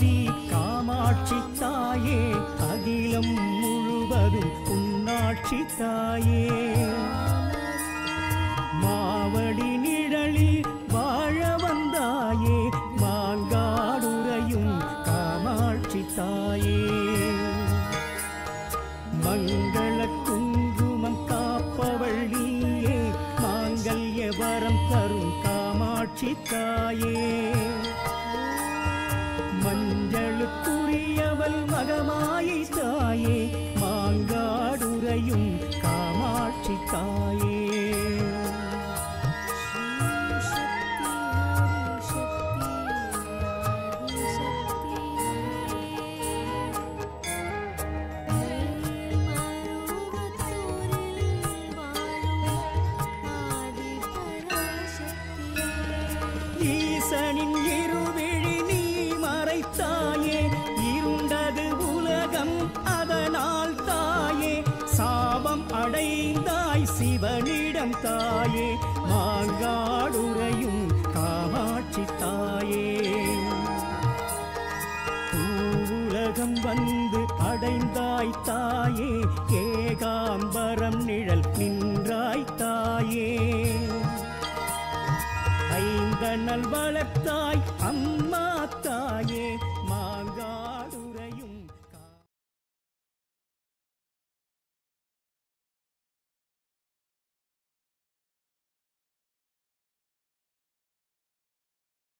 சக்தி காமாட்சி தாயே அகிலம் முழுவதும் உன்னாட்சி தாயே மாவடி நிழலில் வாழ வந்தாயே மாங்காடுறையும் காமாட்சி தாயே மங்கள குங்குமம் காப்பவள் நீயே மாங்கல்ய வரம் தரும் காமாட்சி தாயே மஞ்சளுக்குரியவள் மகமாயை தாயே மாங்காடுறையும் காமாட்சி தாயே ஈசனின் இருவிழி நீ மறைத்தாயே இருண்டது உலகம் அதனால் தாயே சாபம் அடைந்தாய் சிவனிடம் தாயே மாங்காடுறையும் காமாட்சி தாயே பூவுலகம் வந்து அடைந்தாய் தாயே ஏகாம்பரம் நிழல் நின்றாய் தாயே ஐந்தனல் வளர்த்தாய்